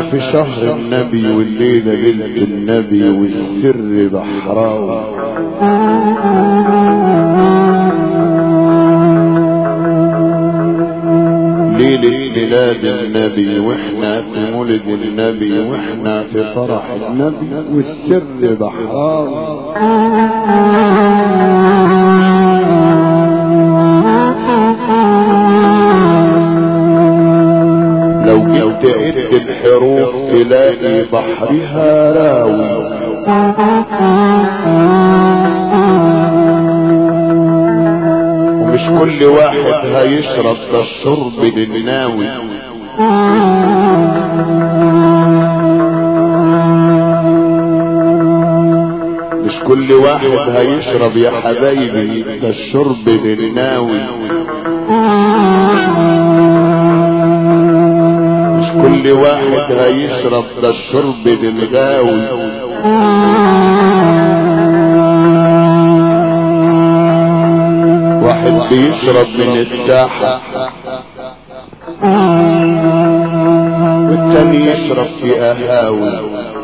في شهر النبي والليلة ليلة النبي والسر بحراوي ليلة ميلاد النبي واحنا في مولد النبي واحنا في فرح النبي والسر بحراوي لو جيت تعد الحروف تلاقي بحرها راوي ومش كل واحد هيشرب ده الشرب للناوي مش كل واحد هيشرب يا حبايبي ده الشرب للناوي مش كل واحد هيشرب ده الشرب للغاوي واحد بيشرب من الساحة والتاني يشرب في قهاوي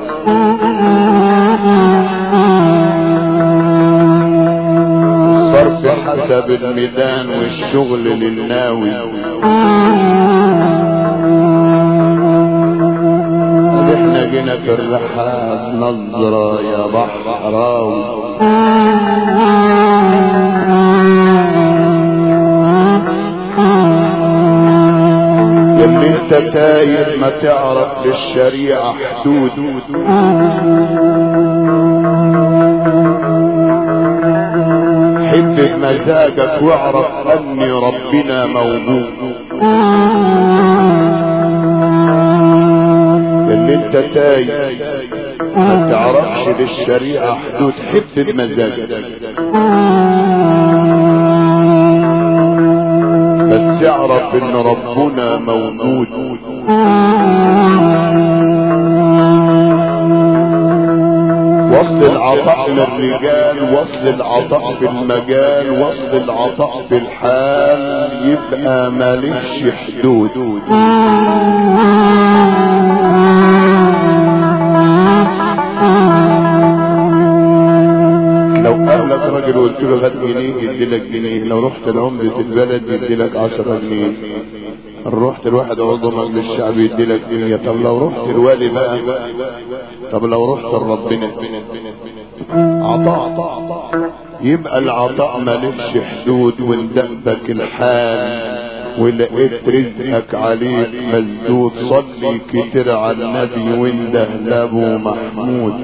الصرف حسب الميدان والشغل للناوي احنا جينا في الرحاب نظرة يا بحراوي يلي انت تايه ما تعرف للشريعة حدود حب بمزاجك واعرف ان ربنا موجود يلي انت تايه ما تعرفش للشريعة حدود حب بمزاجك بس اعرف ان ربنا موجود وصل العطاء للرجال وصل العطاء بالمجال وصل العطاء بالحال يبقى مالكش حدود لو قابلك راجل وقلت له هات جنيه يديلك جنيه لو رحت لعمدة البلد يديلك عشرة جنيه رحت الواحد عضو مجلس الشعب يديلك جنيه طب لو رحت الوالي بقى طب لو رحت لربنا عطاء يبقى العطاء مالكش حدود وندبك الحال ولقيت رزقك عليك مسدود صلي كتير على النبي وانده لابو محمود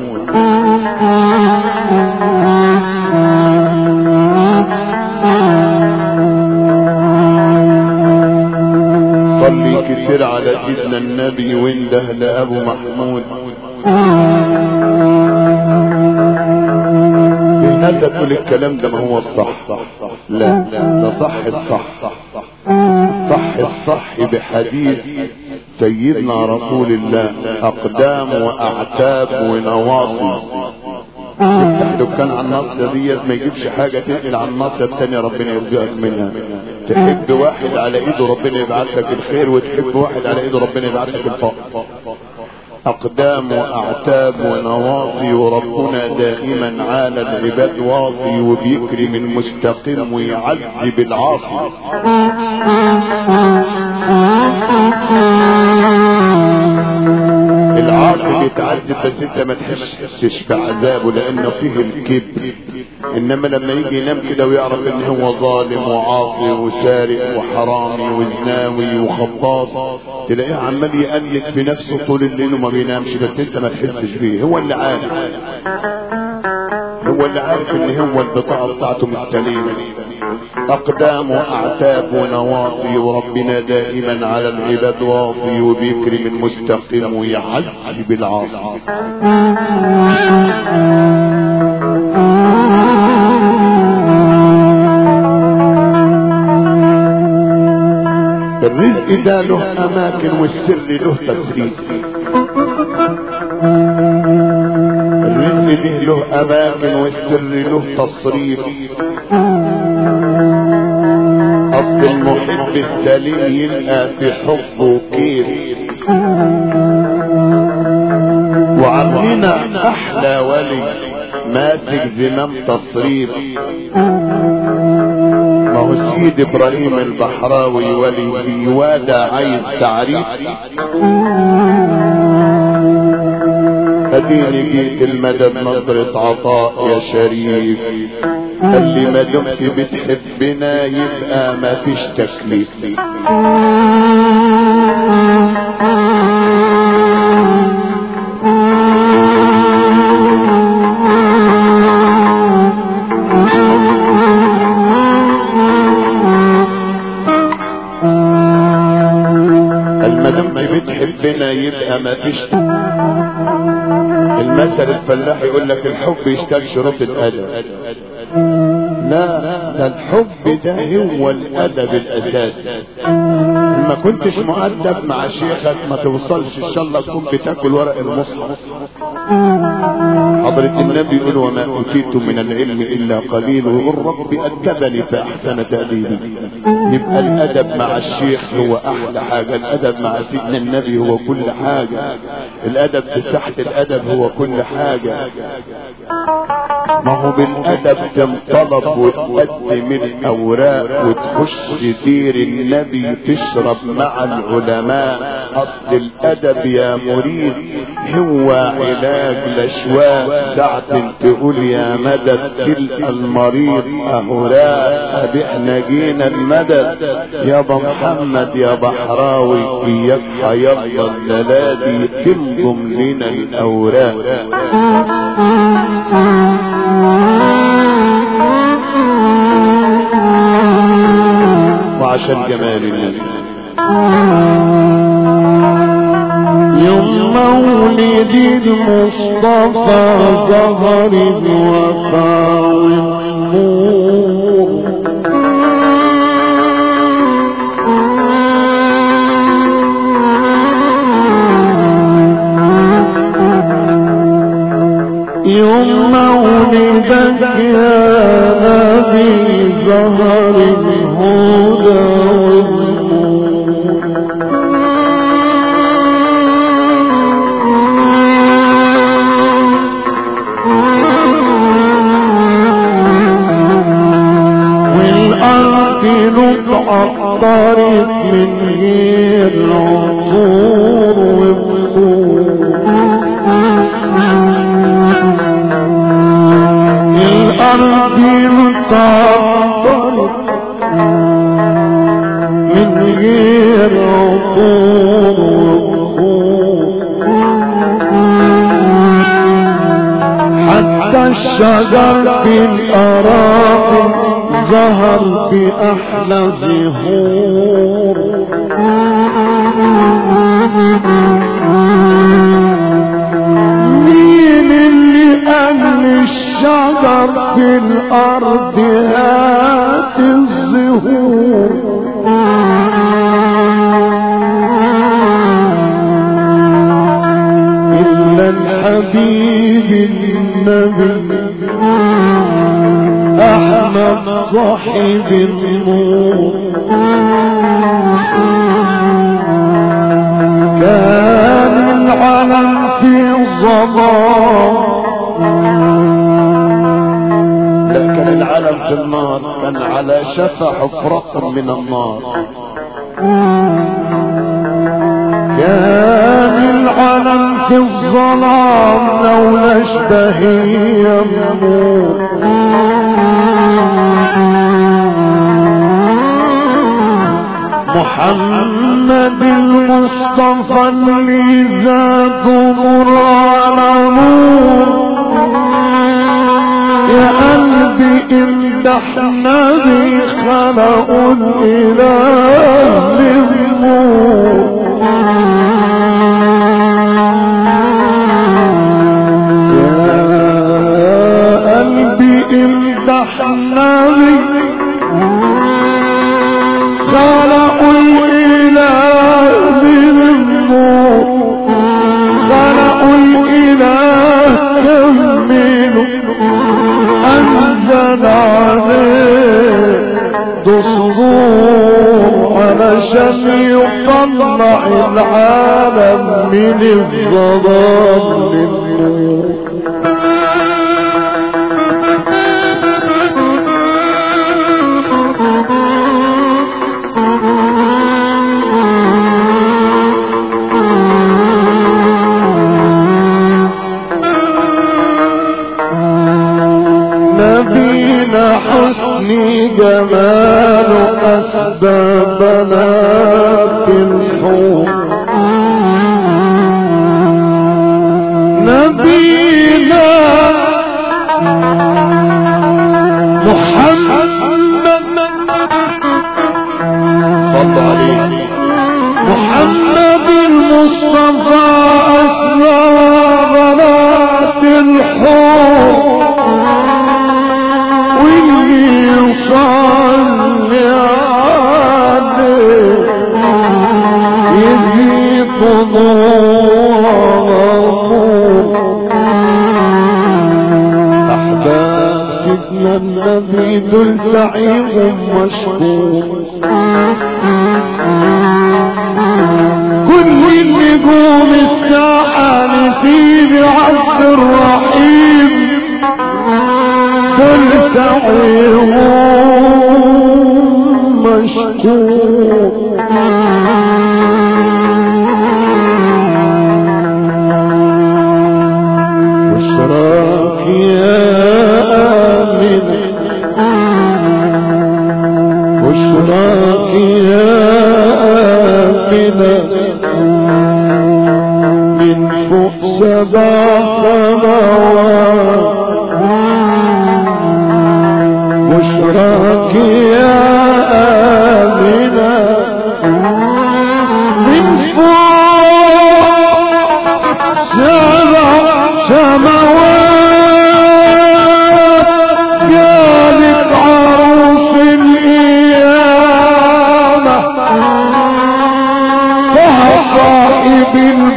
صلي كتير على سيدنا النبي وانده لابو محمود الناس تقول الكلام ده ما هو الصح لا ده صح الصح صح الصح بحديث سيدنا رسول الله اقدام واعتاب ونواصي تفتح دكان على الناصية ديت ما يجيبش حاجة تنقل على الناصية التانية ربنا يرزقك منها تحب واحد على ايده ربنا يبعت لك الخير وتحب واحد على ايده ربنا يبعت لك الفقر اقدام واعتاب ونواصي وربنا دائما على العباد واصي وبيكرم المستقيم ويعذب العاصي العاصي بيتعذب بس انت ما تحسش بعذابه لانه فيه الكبر انما لما يجي ينام كده ويعرف ان هو ظالم وعاصي وسارق وحرامي وزناوي وخباص تلاقيه عمال يألك في نفسه طول الليل وما بينامش بس انت ما تحسش بيه هو اللي عارف هو اللي عارف ان هو البطاقة بتاعته مش سليمة اقدام واعتاب ونواصي وربنا دائما على العباد واصي وبيكرم المستقيم ويعذب العاصي الرزق ده له اماكن والسر له تسريب الرزق ده له اماكن والسر له تصريف اصل المحب السليم يلقى في حبه كيف احلى ولي ماسك زمام تصريف ما هو سيد ابراهيم البحراوي ولي في وادع عايز تعريف اديني جيت المدد نظرة عطاء يا شريف قال لي ما دمت بتحبنا يبقى ما فيش تكليف قال ما دمت بتحبنا يبقى ما فيش المثل الفلاح يقول لك الحب يشتاق شروط الادب لا ده الحب ده هو الادب الاساسي ما كنتش مؤدب مع شيخك ما توصلش ان شاء الله تكون بتاكل ورق المصحف حضرة النبي يقول وما اوتيتم من العلم الا قليل ويقول ربي ادبني فاحسن تاديبي يبقى الادب مع الشيخ هو احلى حاجه الادب مع سيدنا النبي هو كل حاجه الادب في ساحه الادب هو كل حاجه ما هو بالادب تنطلب وتقدم الاوراق وتخش دير النبي تشرب مع العلماء اصل الادب يا مريد هو علاج الاشواق ساعة تقول يا مدد تلقى المريض اهراء احنا جينا المدد يابا محمد يا بحراوي اياك هيفضل للادي تنضم لنا الاوراق وعشان جمال النبي يوم مولد المصطفى ظهر الوفاء والنور يوم مولدك يا نبي ظهر الهدى والأرض نتعطرت من غير عطور وبخور الأرض متعطرت من غير عطور وبخور حتى الشجر في الأراضي ظهر بأحلى زهور مين اللي قال الشجر في الأرض هات الزهور إلا الحبيب النبي أحمد صاحب النور كان العلم في الظلام لا كان العالم في النار كان على شفا حفرة من النار كان العلم في الظلام لولا اشتهي يموت محمد المصطفى اللي زاد نور على نور يا قلبي امدح نبي خلق الاله للنور يا قلبي امدح نبي خلق الاله للنور خلق الاله كمله انزل عليه دستور علشان يطلع العالم من الظلام للنور يغني جمال أسبابنا بالحور نبينا محمد صلى عليه محمد المصطفى أسمى بنات الحور واللي يصلي عليه يذيق أحباب سيدنا النبي دول زعيم مشكور كل النجوم الساحة نسيب عبد الرحيم كل سعيهم مشكور بشراك يا آمنة بشراك يا آمنة من فوق سبع سماوات بشراك يا آمنة من فوق سبع سماوات جالت عروس القيامة فهو صاحب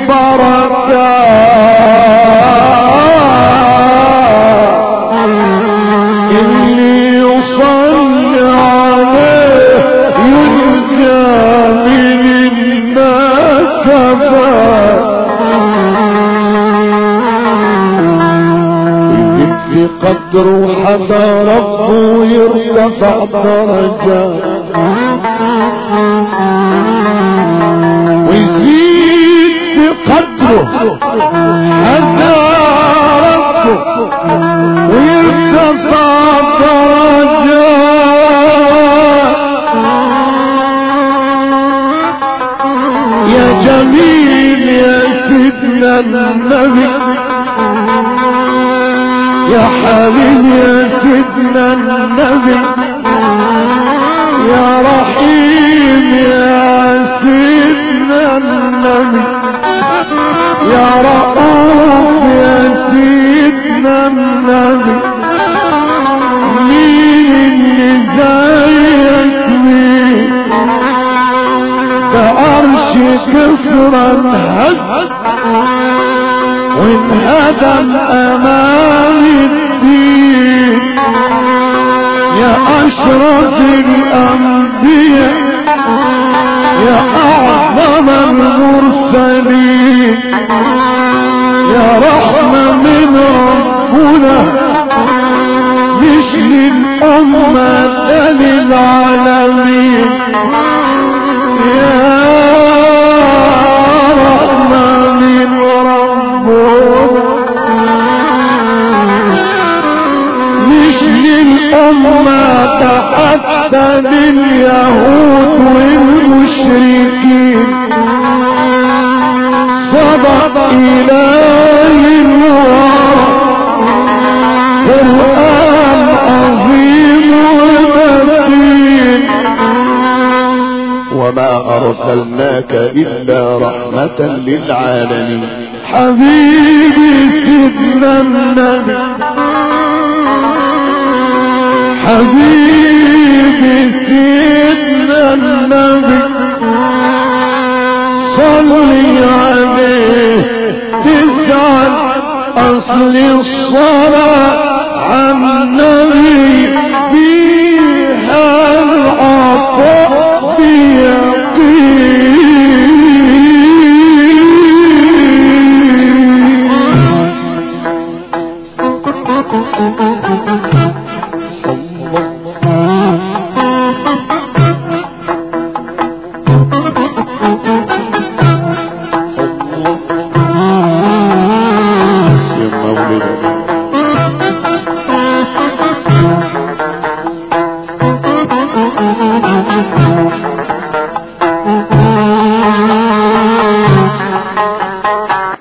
البركات اللي يصلي عليه ينجى من النكبات في قدره حتى ربه يرتفع درجات ويزيد في قدره حتى ربه ويرتفع درجات يا جميل يا سيدنا النبي يا حبيب يا سيدنا النبي يا رحيم يا سيدنا النبي يا رؤوف يا سيدنا النبي مين اللي زيك مين كعرش كسرا هز وانهدم امام الدين يا اشرف الانبياء يا اعظم المرسلين يا رحمة من ربنا مش للأمة للعالمين يا رحمة من ربنا مش للأمة حتى لليهود والمشركين صدق إلهي الورى قرآن عظيم ومتين وما أرسلناك إلا رحمة للعالمين حبيبي سيدنا النبي حبيبي سيدنا النبي صلي عليه تسعد أصل الصلاة عن